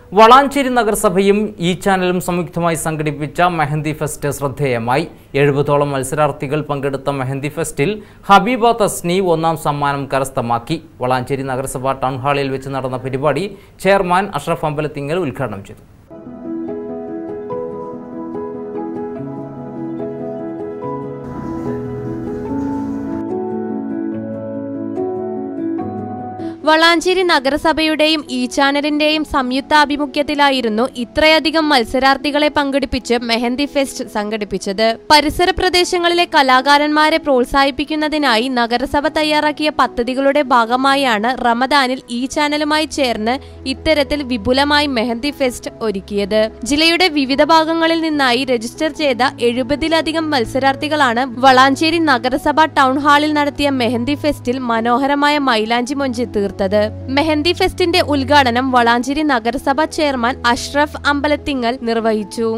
വളാഞ്ചേരി നഗരസഭയും ഈ ചാനലും സംയുക്തമായി സംഘടിപ്പിച്ച മെഹന്തി ഫെസ്റ്റ് ശ്രദ്ധേയമായി എഴുപതോളം മത്സരാർത്ഥികൾ പങ്കെടുത്ത മെഹന്തി ഫെസ്റ്റിൽ ഹബീബ തസ്നി ഒന്നാം സമ്മാനം കരസ്ഥമാക്കി വളാഞ്ചേരി നഗരസഭ ടൗൺ ഹാളിൽ വെച്ച് നടന്ന പരിപാടി ചെയർമാൻ അഷ്റഫ് അമ്പലത്തിങ്ങൽ ഉദ്ഘാടനം ചെയ്തു വളാഞ്ചേരി നഗരസഭയുടെയും ഈ ചാനലിന്റെയും സംയുക്താഭിമുഖ്യത്തിലായിരുന്നു ഇത്രയധികം മത്സരാർത്ഥികളെ പങ്കെടുപ്പിച്ച് മെഹന്തി ഫെസ്റ്റ് സംഘടിപ്പിച്ചത് പരിസര പ്രദേശങ്ങളിലെ കലാകാരന്മാരെ പ്രോത്സാഹിപ്പിക്കുന്നതിനായി നഗരസഭ തയ്യാറാക്കിയ പദ്ധതികളുടെ ഭാഗമായാണ് റമദാനിൽ ഈ ചാനലുമായി ചേർന്ന് ഇത്തരത്തിൽ വിപുലമായി മെഹന്തി ഫെസ്റ്റ് ഒരുക്കിയത് ജില്ലയുടെ വിവിധ ഭാഗങ്ങളിൽ നിന്നായി രജിസ്റ്റർ ചെയ്ത എഴുപതിലധികം മത്സരാർത്ഥികളാണ് വളാഞ്ചേരി നഗരസഭ ടൗൺ ഹാളിൽ നടത്തിയ മെഹന്തി ഫെസ്റ്റിൽ മനോഹരമായ മൈലാഞ്ചി മൊഞ്ചി തീർത്തത് മെഹന്തി ഫെസ്റ്റിന്റെ ഉദ്ഘാടനം വളാഞ്ചേരി നഗരസഭ ചെയർമാൻ അഷ്റഫ് അമ്പലത്തിങ്ങൽ നിർവഹിച്ചു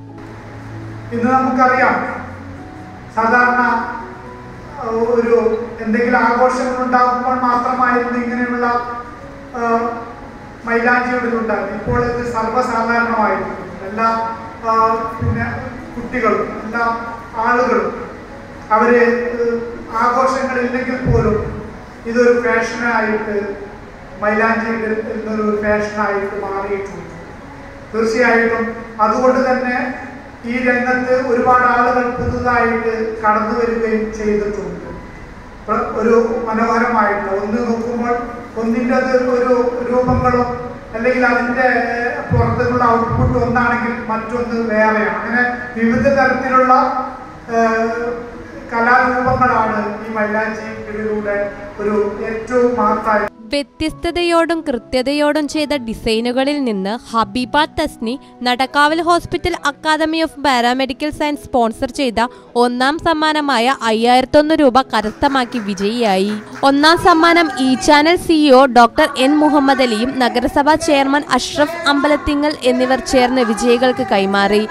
ഇന്ന് നമുക്കറിയാം സാധാരണ ഏഹ്, ഒരു എന്തെങ്കിലും ആഘോഷങ്ങൾ ഉണ്ടാകുമ്പോൾ മാത്രമായിരുന്നു ഇങ്ങനെയുള്ള ഏഹ്, മൈലാഞ്ചി ഇടുന്നുണ്ടായിരുന്നു ഇപ്പോൾ ഇത് സർവ്വസാധാരണമായിരുന്നു എല്ലാ ഏഹ്, പിന്നെ കുട്ടികളും എല്ലാ ആളുകളും അവര് ഏഹ്, ആഘോഷങ്ങളില്ലെങ്കിൽ പോലും ഇതൊരു ഫാഷനായിട്ട് മൈലാഞ്ചി ഇടൽ എന്നൊരു ഫാഷനായിട്ട് മാറിയിട്ടുണ്ട് തീർച്ചയായിട്ടും അതുകൊണ്ട് തന്നെ ഈ രംഗത്ത് ഒരുപാട് ആളുകൾ പുതുതായിട്ട് കടന്നു വരികയും ചെയ്തിട്ടുണ്ട് പ്ര- ഒരു മനോഹരമായിട്ട് ഒന്ന് നോക്കുമ്പോൾ ഒന്നിൻ്റെ ഒരു രൂപങ്ങളും അല്ലെങ്കിൽ അതിൻ്റെ പുറത്തുള്ള ഔട്ട്പുട്ട് ഒന്നാണെങ്കിൽ മറ്റൊന്ന് വേറെയാണ് അങ്ങനെ വിവിധ തരത്തിലുള്ള ഏഹ്, കലാരൂപങ്ങളാണ് ഈ മൈലാഞ്ചി ഇതിലൂടെ ഒരു ഏറ്റവും മഹത്തായ വ്യത്യസ്തതയോടും കൃത്യതയോടും ചെയ്ത ഡിസൈനുകളിൽ നിന്ന് Habeeba Thasni Nadakkaval hospital academy of paramedical science sponsor ചെയ്ത ഒന്നാം സമ്മാനമായ അയ്യായിരത്തൊന്ന് രൂപ കരസ്ഥമാക്കി വിജയിയായി ഒന്നാം സമ്മാനം ഇ channel CEO doctor N Muhammad അലിയും നഗരസഭാ ചെയർമാൻ അഷ്റഫ് അമ്പലത്തിങ്ങൽ എന്നിവർ ചേർന്ന് വിജയികൾക്ക് കൈമാറി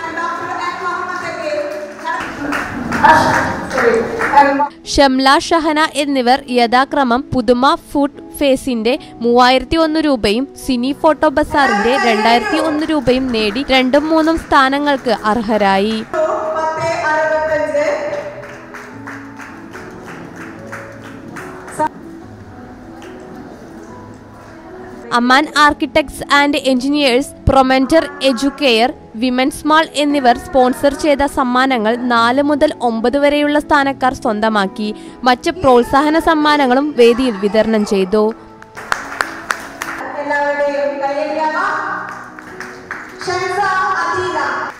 ഷംല ഷഹന എന്നിവർ യഥാക്രമം പുതുമ ഫുഡ് ഫേസിന്റെ മൂവായിരത്തി ഒന്ന് രൂപയും സിനി ഫോട്ടോ ബസാറിന്റെ രണ്ടായിരത്തി ഒന്ന് രൂപയും നേടി രണ്ടും മൂന്നും സ്ഥാനങ്ങൾക്ക് അർഹരായി പത്ത് അറുപത്തഞ്ച് Aman architects and engineers Promentor Educare women's mall എന്നിവർ സ്പോൺസർ ചെയ്ത സമ്മാനങ്ങൾ നാല് മുതൽ ഒമ്പത് വരെയുള്ള സ്ഥാനക്കാർ സ്വന്തമാക്കി മറ്റ് പ്രോത്സാഹന സമ്മാനങ്ങളും വേദിയിൽ വിതരണം ചെയ്തു എല്ലാവരുടെയും കൈയടിയാകാം ഷംസ അദീല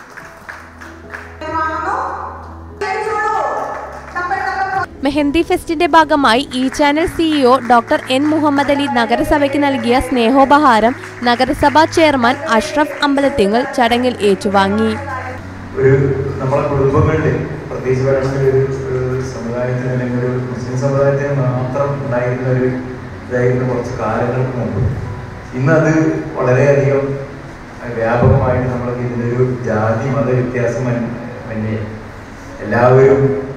കാണുന്നു കഴിച്ചോളൂ ടപ്പർ ടപ്പർ മെഹന്തി ഫെസ്റ്റിന്റെ ഭാഗമായി ഈ channel CEO doctor N Muhammad Ali നഗരസഭയ്ക്ക് നൽകിയ സ്നേഹോപഹാരം നഗരസഭാ ചെയർമാൻ അഷ്റഫ് അമ്പലത്തിങ്ങൽ ചടങ്ങിൽ ഏറ്റുവാങ്ങി ഒരു നമ്മളെ കുടുംബങ്ങളിൽ പ്രത്യേകിച്ച് പറയുന്ന ഒരു ഒരു സമുദായത്തിന് അല്ലെങ്കിൽ ഒരു മുസ്ലിം സമുദായത്തിന് മാത്രം ഉണ്ടായിരുന്ന ഒരു ഇതായിരുന്നു കുറച്ച് കാലങ്ങൾക്ക് മുമ്പ് ഇന്ന് അത് വളരെയധികം വ്യാപകമായിട്ട് നമ്മൾ ഇതിൻ്റെ ഒരു ജാതി മത വ്യത്യാസം തന്നെ എല്ലാവരും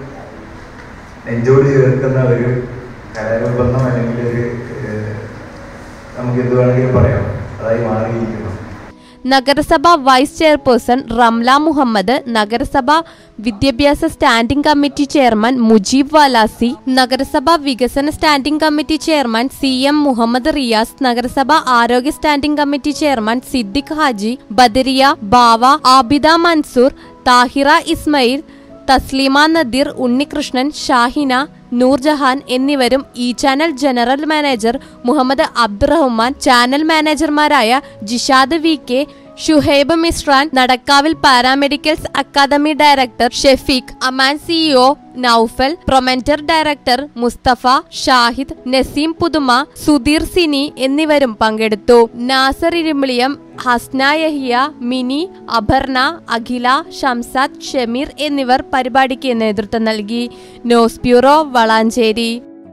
നെഞ്ചോട് ചേർക്കുന്ന ഒരു കലാരൂപം അല്ലെങ്കിൽ ഒരു ഏഹ്, നമുക്ക് എന്ത് വേണമെങ്കിലും പറയാം അതായി മാറിയിരിക്കുന്നു നഗരസഭ വൈസ് ചെയർപേഴ്സൺ റംല മുഹമ്മദ് നഗരസഭ വിദ്യാഭ്യാസ standing committee chairman Mujeeb Valasi നഗരസഭ വികസന standing committee chairman C M Muhammad Riyas നഗരസഭ ആരോഗ്യ standing committee chairman Siddique Haji Badariya Bava Abida Mansoor Thahira Ismail Thasleema Nadeer Unnikrishnan Shahina Noorjahan എന്നിവരും ഈ channel general manager Muhammad Abdurahman channel മാനേജർമാരായ ജിഷാദ് വി കെ ഷുഹൈബ് മിശ്രാൻ നടക്കാവിൽ paramedicals academy director Shafeeq Aman CEO Noufal Promentor director Musthafa Shahid Naseem Puthuma Sudheer Sini എന്നിവരും പങ്കെടുത്തു നാസർ ഇരുമിളിയം ഹസ്ന യഹിയ മിനി അപർണ അഖില ഷംസാദ് ഷമീർ എന്നിവർ പരിപാടിക്ക് നേതൃത്വം നൽകി ന്യൂസ് ബ്യൂറോ വളാഞ്ചേരി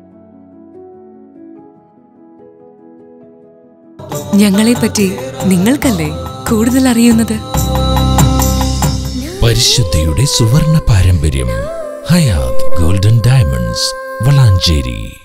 ഞങ്ങളെപ്പറ്റി നിങ്ങൾക്കല്ലേ കൂടുതൽ അറിയുന്നത് പരിശുദ്ധിയുടെ സുവർണ പാരമ്പര്യം ഹയാത് ഗോൾഡൻ ഡയമണ്ട്സ് വളാഞ്ചേരി